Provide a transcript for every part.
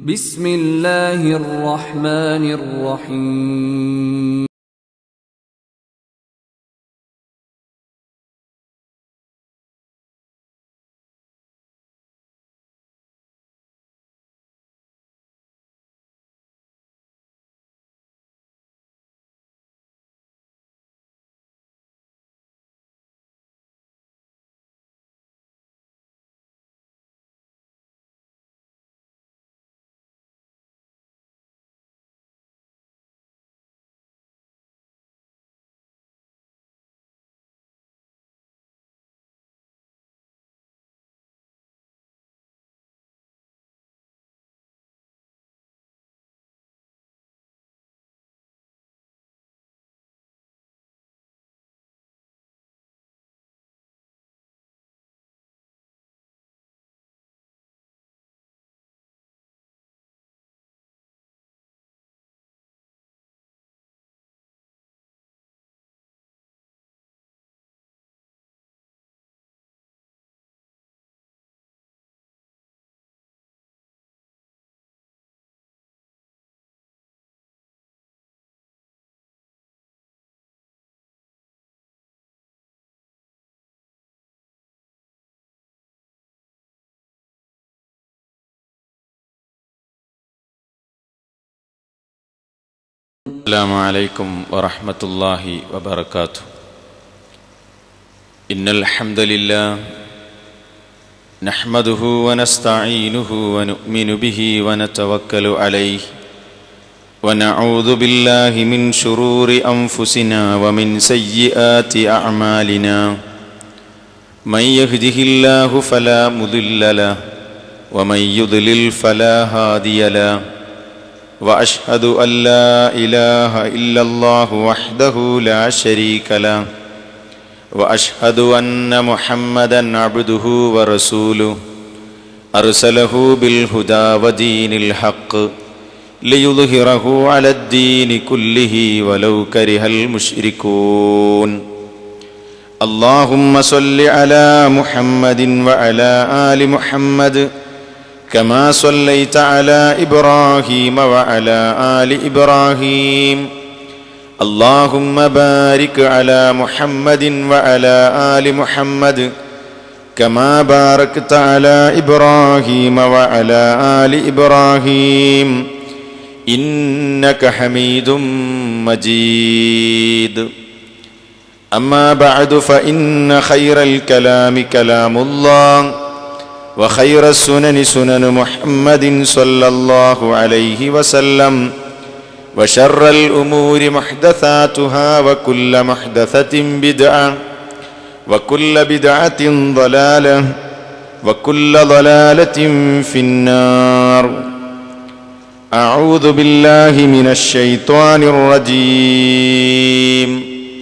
بسم الله الرحمن الرحيم السلام عليكم ورحمة الله وبركاته إن الحمد لله نحمده ونستعينه ونؤمن به ونتوكل عليه ونعوذ بالله من شرور أنفسنا ومن سيئات أعمالنا من يهده الله فلا مضل له ومن يضلل فلا هادي له واشهد ان لا اله الا الله وحده لا شريك له واشهد ان محمدا عبده ورسوله ارسله بالهدى ودين الحق ليظهره على الدين كله ولو كره المشركون اللهم صل على محمد وعلى ال محمد كما صليت على ابراهيم وعلى ال ابراهيم اللهم بارك على محمد وعلى ال محمد كما باركت على ابراهيم وعلى ال ابراهيم انك حميد مجيد اما بعد فان خير الكلام كلام الله وخير السنن سنن محمد صلى الله عليه وسلم وشر الأمور محدثاتها وكل محدثة بدعة وكل بدعة ضلالة وكل ضلالة في النار أعوذ بالله من الشيطان الرجيم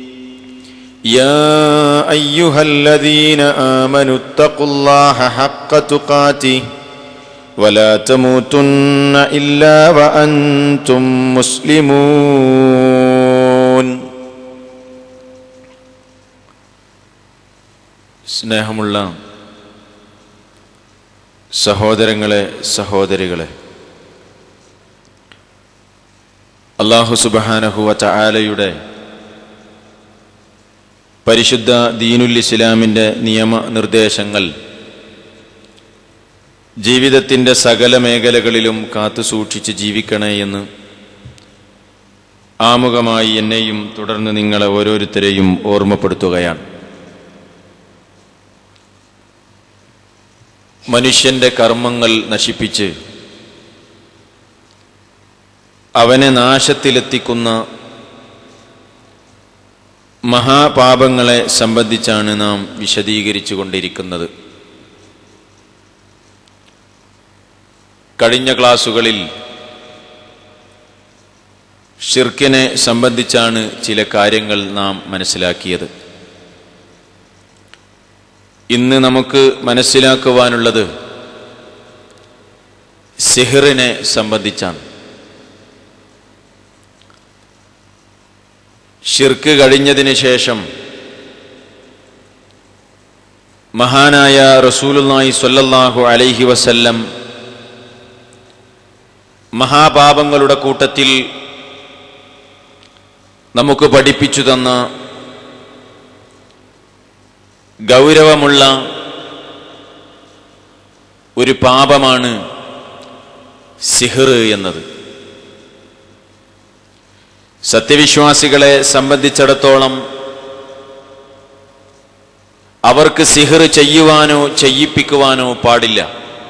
يا ايها الذين امنوا اتقوا الله حق تقاته ولا تموتن الا وانتم مسلمون സ്നേഹമുള്ള സഹോദരങ്ങളെ സഹോദരികളെ അള്ളാഹു സുബാനഹുവ ചായാലയുടെ പരിശുദ്ധ ദീനുൽ ഇസ്ലാമിൻ്റെ നിയമനിർദ്ദേശങ്ങൾ ജീവിതത്തിൻ്റെ സകല മേഖലകളിലും കാത്തു സൂക്ഷിച്ച് ജീവിക്കണേ എന്ന് ആമുഖമായി എന്നെയും തുടർന്ന് നിങ്ങളെ ഓരോരുത്തരെയും ഓർമ്മപ്പെടുത്തുകയാണ് മനുഷ്യന്റെ കർമ്മങ്ങൾ നശിപ്പിച്ച് അവനെ നാശത്തിലെത്തിക്കുന്ന മഹാപാപങ്ങളെ സംബന്ധിച്ചാണ് നാം വിശദീകരിച്ചു കൊണ്ടിരിക്കുന്നത് കഴിഞ്ഞ ക്ലാസുകളിൽ ഷിർക്കിനെ സംബന്ധിച്ചാണ് ചില കാര്യങ്ങൾ നാം മനസ്സിലാക്കിയത് ഇന്ന് നമുക്ക് മനസ്സിലാക്കുവാനുള്ളത് സിഹിറിനെ സംബന്ധിച്ചാണ് ഷിർക്ക് കഴിഞ്ഞതിന് ശേഷം മഹാനായ റസൂലുല്ലാഹി സ്വല്ലല്ലാഹു അലൈഹി വസല്ലം മഹാപാപങ്ങളുടെ കൂട്ടത്തിൽ നമുക്ക് പഠിപ്പിച്ചു തന്ന ഗൗരവമുള്ള ഒരു പാപമാണ് സിഹർ എന്നത് സത്യവിശ്വാസികളെ സംബന്ധിച്ചിടത്തോളം അവർക്ക് സിഹർ ചെയ്യുവാനോ ചെയ്യിപ്പിക്കുവാനോ പാടില്ല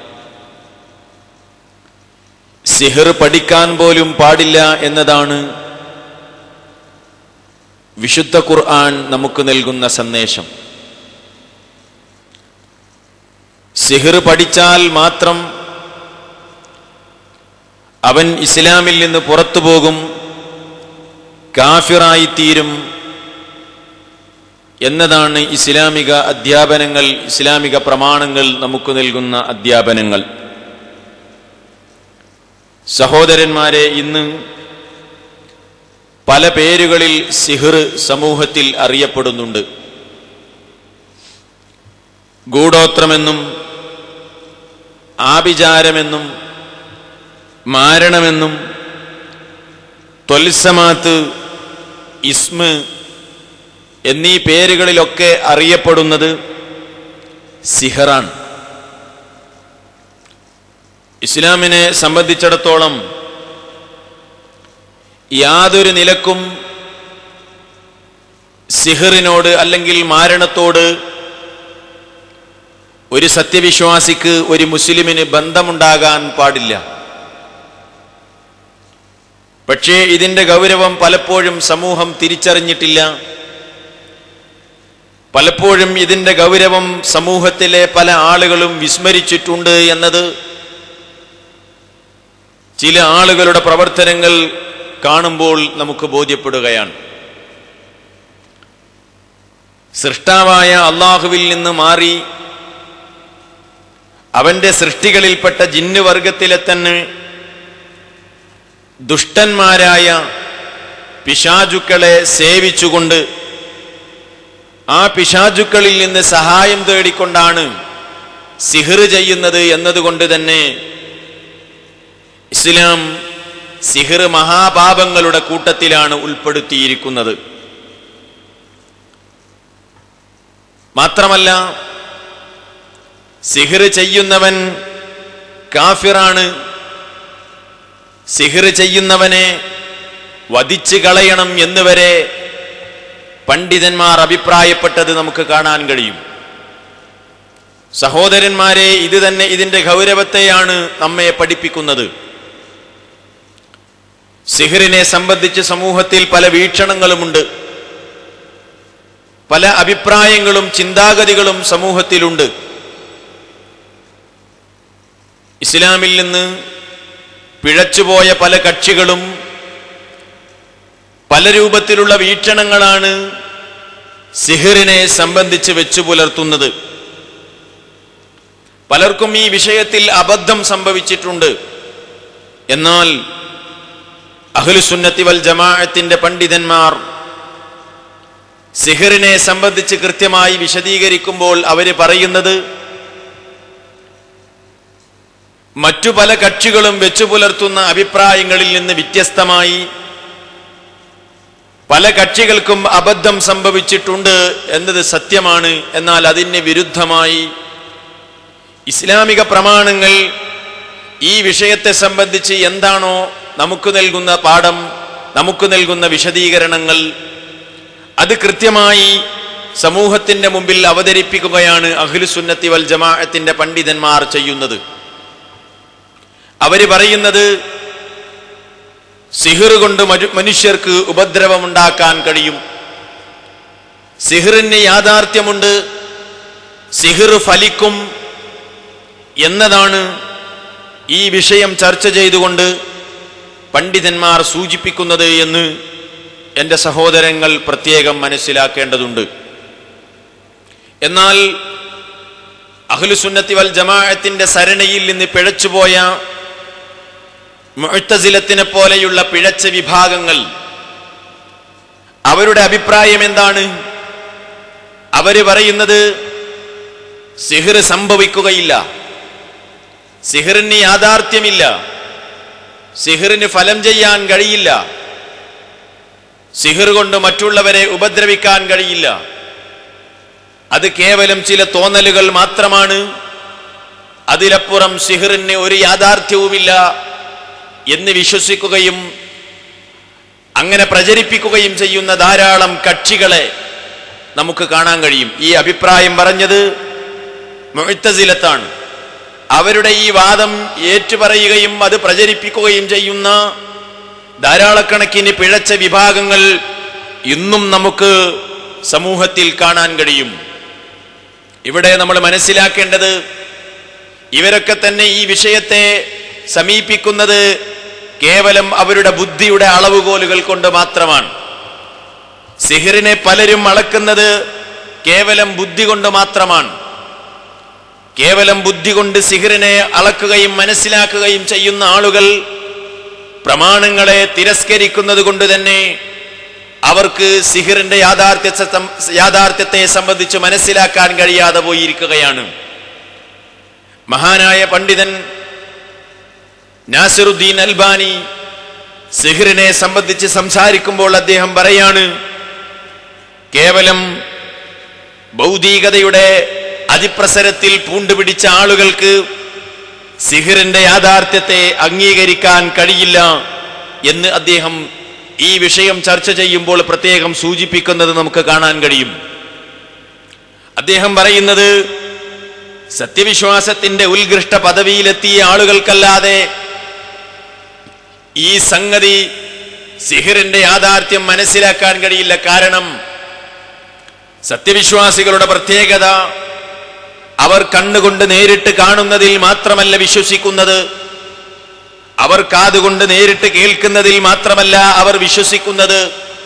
സിഹർ പഠിക്കാൻ പോലും പാടില്ല എന്നതാണ് വിശുദ്ധ ഖുർആൻ നമുക്ക് നൽകുന്ന സന്ദേശം സിഹർ പഠിച്ചാൽ മാത്രം അവൻ ഇസ്ലാമിൽ നിന്ന് പുറത്തു പോകും കാഫിറായിത്തീരും എന്നതാണ് ഇസ്ലാമിക അധ്യാപനങ്ങൾ ഇസ്ലാമിക പ്രമാണങ്ങൾ നമുക്ക് നൽകുന്ന അധ്യാപനങ്ങൾ സഹോദരന്മാരെ ഇന്ന് പല പേരുകളിൽ സിഹർ സമൂഹത്തിൽ അറിയപ്പെടുന്നുണ്ട് ഗൂഢോത്രമെന്നും ആഭിചാരമെന്നും മാരണമെന്നും ത്വൽസമാത്ത് ഇസ്മ് എന്നീ പേരുകളിലൊക്കെ അറിയപ്പെടുന്നത് സിഹറാണ് ഇസ്ലാമിനെ സംബന്ധിച്ചിടത്തോളം യാതൊരു നിലക്കും സിഹറിനോട് അല്ലെങ്കിൽ മാരണത്തോട് ഒരു സത്യവിശ്വാസിക്ക് ഒരു മുസ്ലിമിന് ബന്ധമുണ്ടാകാൻ പാടില്ല പക്ഷേ ഇതിന്റെ ഗൗരവം പലപ്പോഴും സമൂഹം തിരിച്ചറിഞ്ഞിട്ടില്ല പലപ്പോഴും ഇതിന്റെ ഗൗരവം സമൂഹത്തിലെ പല ആളുകളും വിസ്മരിച്ചിട്ടുണ്ട് എന്നത് ചില ആളുകളുടെ പ്രവർത്തനങ്ങൾ കാണുമ്പോൾ നമുക്ക് ബോധ്യപ്പെടുകയാണ് സൃഷ്ടാവായ അള്ളാഹുവിൽ നിന്ന് മാറി അവന്റെ സൃഷ്ടികളിൽപ്പെട്ട ജിന്ന് വർഗത്തിലെ തന്നെ ദുഷ്ടന്മാരായ പിശാചുക്കളെ സേവിച്ചുകൊണ്ട് ആ പിശാചുക്കളിൽ നിന്ന് സഹായം തേടിക്കൊണ്ടാണ് സിഹർ ചെയ്യുന്നത് എന്നതുകൊണ്ട് തന്നെ ഇസ്ലാം സിഹർ മഹാപാപങ്ങളുടെ കൂട്ടത്തിലാണ് ഉൾപ്പെടുത്തിയിരിക്കുന്നത് മാത്രമല്ല സിഹർ ചെയ്യുന്നവൻ കാഫിറാണ് സിഹർ ചെയ്യുന്നവനെ വധിച്ചു കളയണം എന്നുവരെ പണ്ഡിതന്മാർ അഭിപ്രായപ്പെട്ടത് നമുക്ക് കാണാൻ കഴിയും സഹോദരന്മാരെ ഇത് തന്നെ ഇതിന്റെ ഗൗരവത്തെയാണ് നമ്മെ പഠിപ്പിക്കുന്നത് സിഹറിനെ സംബന്ധിച്ച് സമൂഹത്തിൽ പല വീക്ഷണങ്ങളുമുണ്ട് പല അഭിപ്രായങ്ങളും ചിന്താഗതികളും സമൂഹത്തിലുണ്ട് ഇസ്ലാമിൽ നിന്ന് പിഴച്ചുപോയ പല കക്ഷികളും പല രൂപത്തിലുള്ള വീക്ഷണങ്ങളാണ് സിഹിറിനെ സംബന്ധിച്ച് വെച്ചു പുലർത്തുന്നത് പലർക്കും ഈ വിഷയത്തിൽ അബദ്ധം സംഭവിച്ചിട്ടുണ്ട് എന്നാൽ അഹ്ലുസുന്നത്തി വൽ ജമാഅത്തിന്റെ പണ്ഡിതന്മാർ സിഹിറിനെ സംബന്ധിച്ച് കൃത്യമായി വിശദീകരിക്കുമ്പോൾ അവര് പറയുന്നത് മറ്റു പല കക്ഷികളും വെച്ചു പുലർത്തുന്ന അഭിപ്രായങ്ങളിൽ നിന്ന് വ്യത്യസ്തമായി പല കക്ഷികൾക്കും അബദ്ധം സംഭവിച്ചിട്ടുണ്ട് എന്നത് സത്യമാണ് എന്നാൽ അതിന് വിരുദ്ധമായി ഇസ്ലാമിക പ്രമാണങ്ങൾ ഈ വിഷയത്തെ സംബന്ധിച്ച് എന്താണോ നമുക്ക് നൽകുന്ന പാഠം നമുക്ക് നൽകുന്ന വിശദീകരണങ്ങൾ അത് കൃത്യമായി സമൂഹത്തിന്റെ മുമ്പിൽ അവതരിപ്പിക്കുകയാണ് അഖിലുസുന്നത്തി വൽ ജമാഅത്തിന്റെ പണ്ഡിതന്മാർ ചെയ്യുന്നത് അവര് പറയുന്നത് സിഹിർ കൊണ്ട് മരു- മനുഷ്യർക്ക് ഉപദ്രവമുണ്ടാക്കാൻ കഴിയും സിഹിറിന് യാഥാർത്ഥ്യമുണ്ട് സിഹിർ ഫലിക്കും എന്നതാണ് ഈ വിഷയം ചർച്ച ചെയ്തുകൊണ്ട് പണ്ഡിതന്മാർ സൂചിപ്പിക്കുന്നത് എന്ന് എൻ്റെ സഹോദരങ്ങൾ പ്രത്യേകം മനസ്സിലാക്കേണ്ടതുണ്ട് എന്നാൽ അഹ്ലുസുന്നത്തി വൽ ജമാഅത്തിന്റെ സരണിയിൽ നിന്ന് പിഴച്ചുപോയ മുഅ്തസിലത്തിനെ പോലെയുള്ള പിഴച്ച വിഭാഗങ്ങൾ അവരുടെ അഭിപ്രായം എന്താണ് അവര് പറയുന്നത് സിഹിർ സംഭവിക്കുകയില്ല സിഹിറിന് യാഥാർത്ഥ്യമില്ല സിഹിറിന് ഫലം ചെയ്യാൻ കഴിയില്ല സിഹിർ കൊണ്ട് മറ്റുള്ളവരെ ഉപദ്രവിക്കാൻ കഴിയില്ല അത് കേവലം ചില തോന്നലുകൾ മാത്രമാണ് അതിലപ്പുറം സിഹിറിന് ഒരു യാഥാർത്ഥ്യവുമില്ല എന്ന് വിശ്വസിക്കുകയും അങ്ങനെ പ്രചരിപ്പിക്കുകയും ചെയ്യുന്ന ധാരാളം കക്ഷികളെ നമുക്ക് കാണാൻ കഴിയും ഈ അഭിപ്രായം പറഞ്ഞത് മുഴത്തസിലത്താണ് അവരുടെ ഈ വാദം ഏറ്റുപറയുകയും അത് പ്രചരിപ്പിക്കുകയും ചെയ്യുന്ന ധാരാളക്കണക്കിന് പിഴച്ച വിഭാഗങ്ങൾ ഇന്നും നമുക്ക് സമൂഹത്തിൽ കാണാൻ കഴിയും ഇവിടെ നമ്മൾ മനസ്സിലാക്കേണ്ടത് ഇവരൊക്കെ തന്നെ ഈ വിഷയത്തെ സമീപിക്കുന്നത് കേവലം അവരുടെ ബുദ്ധിയുടെ അളവുകോലുകൾ കൊണ്ട് മാത്രമാണ് സിഹിറിനെ പലരും അളക്കുന്നത് കേവലം ബുദ്ധി കൊണ്ട് മാത്രമാണ് കേവലം ബുദ്ധി കൊണ്ട് സിഹിറിനെ അളക്കുകയും മനസ്സിലാക്കുകയും ചെയ്യുന്ന ആളുകൾ പ്രമാണങ്ങളെ തിരസ്കരിക്കുന്നത് കൊണ്ട് തന്നെ അവർക്ക് സിഹിറിന്റെ യാഥാർത്ഥ്യ യാഥാർത്ഥ്യത്തെ സംബന്ധിച്ച് മനസ്സിലാക്കാൻ കഴിയാതെ പോയിരിക്കുകയാണ് മഹാനായ പണ്ഡിതൻ നാസിറുദ്ദീൻ അൽബാനി സിഹിറിനെ സംബന്ധിച്ച് സംസാരിക്കുമ്പോൾ അദ്ദേഹം പറയാണ് കേവലം ഭൗതികതയുടെ അതിപ്രസരത്തിൽ പൂണ്ടുപിടിച്ച ആളുകൾക്ക് സിഹിറിന്റെ യാഥാർത്ഥ്യത്തെ അംഗീകരിക്കാൻ കഴിയില്ല എന്ന് അദ്ദേഹം ഈ വിഷയം ചർച്ച ചെയ്യുമ്പോൾ പ്രത്യേകം സൂചിപ്പിക്കുന്നത് നമുക്ക് കാണാൻ കഴിയും അദ്ദേഹം പറയുന്നത് സത്യവിശ്വാസത്തിന്റെ ഉത്കൃഷ്ട പദവിയിലെത്തിയ ആളുകൾക്കല്ലാതെ ഈ സംഗതി സിഹിറിന്റെ യാഥാർത്ഥ്യം മനസ്സിലാക്കാൻ കഴിയില്ല കാരണം സത്യവിശ്വാസികളുടെ പ്രത്യേകത അവർ കണ്ണുകൊണ്ട് നേരിട്ട് കാണുന്നതിൽ മാത്രമല്ല വിശ്വസിക്കുന്നത് അവർ കാതുകൊണ്ട് നേരിട്ട് കേൾക്കുന്നതിൽ മാത്രമല്ല അവർ വിശ്വസിക്കുന്നത്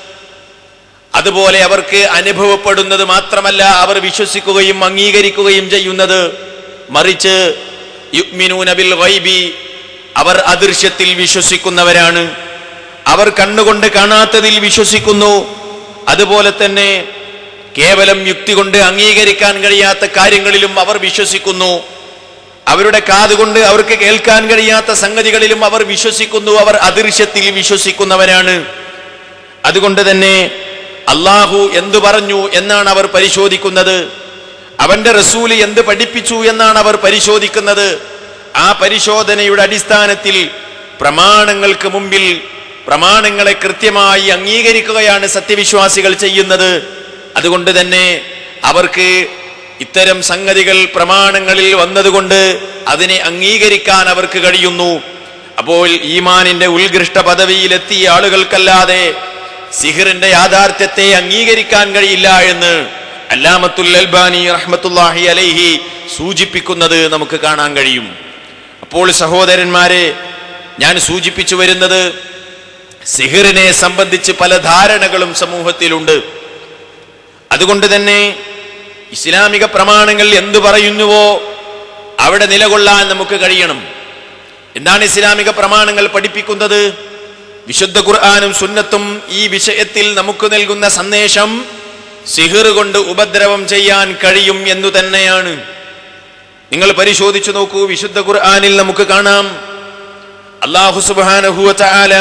അതുപോലെ അവർക്ക് അനുഭവപ്പെടുന്നത് മാത്രമല്ല അവർ വിശ്വസിക്കുകയും അംഗീകരിക്കുകയും ചെയ്യുന്നത് മറിച്ച് യുഗ്മിനൂന ബിൽ ഗൈബി അവർ അദൃശ്യത്തിൽ വിശ്വസിക്കുന്നവരാണ് അവർ കണ്ണുകൊണ്ട് കാണാത്തതിൽ വിശ്വസിക്കുന്നു അതുപോലെ തന്നെ കേവലം യുക്തി കൊണ്ട് അംഗീകരിക്കാൻ കഴിയാത്ത കാര്യങ്ങളിലും അവർ വിശ്വസിക്കുന്നു അവരുടെ കാതുകൊണ്ട് അവർക്ക് കേൾക്കാൻ കഴിയാത്ത സംഗതികളിലും അവർ വിശ്വസിക്കുന്നു അവർ അദൃശ്യത്തിൽ വിശ്വസിക്കുന്നവരാണ് അതുകൊണ്ട് തന്നെ അള്ളാഹു എന്തു പറഞ്ഞു എന്നാണ് അവർ പരിശോധിക്കുന്നത് അവന്റെ റസൂല് എന്ത് പഠിപ്പിച്ചു എന്നാണ് അവർ പരിശോധിക്കുന്നത് ആ പരിശോധനയുടെ അടിസ്ഥാനത്തിൽ പ്രമാണങ്ങൾക്ക് മുമ്പിൽ പ്രമാണങ്ങളെ കൃത്യമായി അംഗീകരിക്കുകയാണ് സത്യവിശ്വാസികൾ ചെയ്യുന്നത് അതുകൊണ്ട് തന്നെ അവർക്ക് ഇത്തരം സംഗതികൾ പ്രമാണങ്ങളിൽ വന്നതുകൊണ്ട് അതിനെ അംഗീകരിക്കാൻ അവർക്ക് കഴിയുന്നു അപ്പോൾ ഈമാനിന്റെ ഉത്കൃഷ്ട പദവിയിലെത്തിയ ആളുകൾക്കല്ലാതെ സിഹിറിന്റെ യാഥാർത്ഥ്യത്തെ അംഗീകരിക്കാൻ കഴിയില്ല എന്ന് അല്ലാമത്തുൽ അൽബാനി റഹ്മത്തുല്ലാഹി അലൈഹി സൂചിപ്പിക്കുന്നത് നമുക്ക് കാണാൻ കഴിയും അപ്പോൾ സഹോദരന്മാരെ ഞാൻ സൂചിപ്പിച്ചു വരുന്നത് സിഹിറിനെ സംബന്ധിച്ച് പല ധാരണകളും സമൂഹത്തിലുണ്ട് അതുകൊണ്ട് തന്നെ ഇസ്ലാമിക പ്രമാണങ്ങൾ എന്തു പറയുന്നുവോ അവിടെ നിലകൊള്ളാൻ നമുക്ക് കഴിയണം എന്താണ് ഇസ്ലാമിക പ്രമാണങ്ങൾ പഠിപ്പിക്കുന്നത് വിശുദ്ധ ഖുർആാനും സുന്നത്തും ഈ വിഷയത്തിൽ നമുക്ക് നൽകുന്ന സന്ദേശം സിഹിർ കൊണ്ട് ഉപദ്രവം ചെയ്യാൻ കഴിയും എന്നു തന്നെയാണ് നിങ്ങൾ പരിശോധിച്ചു നോക്കൂ വിശുദ്ധ ഖുർആാനിൽ നമുക്ക് കാണാം അള്ളാഹു സുബാനഹുവ ചാല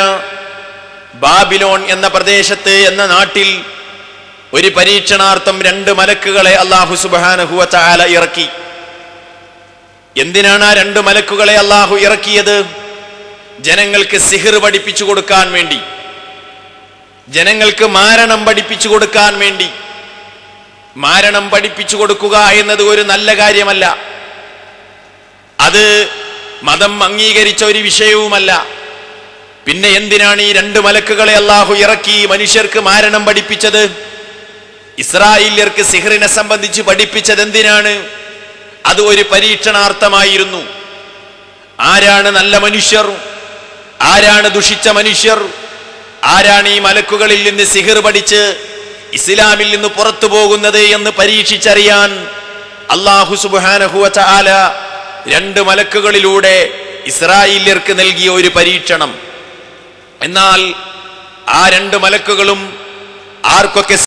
ബാബിലോൺ എന്ന പ്രദേശത്ത് എന്ന നാട്ടിൽ ഒരു പരീക്ഷണാർത്ഥം രണ്ട് മലക്കുകളെ അള്ളാഹു സുബാനഹുവ ചാല ഇറക്കി എന്തിനാണ് ആ രണ്ട് മലക്കുകളെ അള്ളാഹു ഇറക്കിയത് ജനങ്ങൾക്ക് സിഹിർ പഠിപ്പിച്ചു കൊടുക്കാൻ വേണ്ടി ജനങ്ങൾക്ക് മാരണം പഠിപ്പിച്ചു കൊടുക്കാൻ വേണ്ടി മാരണം പഠിപ്പിച്ചു കൊടുക്കുക എന്നത് ഒരു നല്ല കാര്യമല്ല അത് മതം അംഗീകരിച്ച ഒരു വിഷയവുമല്ല പിന്നെ എന്തിനാണ് ഈ രണ്ട് മലക്കുകളെ അള്ളാഹു ഇറക്കി മനുഷ്യർക്ക് മാരണം പഠിപ്പിച്ചത് ഇസ്രായേല്യർക്ക് സിഹറിനെ സംബന്ധിച്ച് പഠിപ്പിച്ചത് എന്തിനാണ് അത് ഒരു പരീക്ഷണാർത്ഥമായിരുന്നു ആരാണ് നല്ല മനുഷ്യർ ആരാണ് ദുഷിച്ച മനുഷ്യർ ആരാണ് ഈ മലക്കുകളിൽ നിന്ന് സിഹിർ പഠിച്ച് ഇസ്ലാമിൽ നിന്ന് പുറത്തു പോകുന്നത് എന്ന് പരീക്ഷിച്ചറിയാൻ അള്ളാഹു സുബാനഹുവ ചാല രണ്ട് മലക്കുകളിലൂടെ ഇസ്രായേല്യർക്ക് നൽകിയ ഒരു പരീക്ഷണം എന്നാൽ ആ രണ്ട് മലക്കുകളും ആർക്കൊക്കെ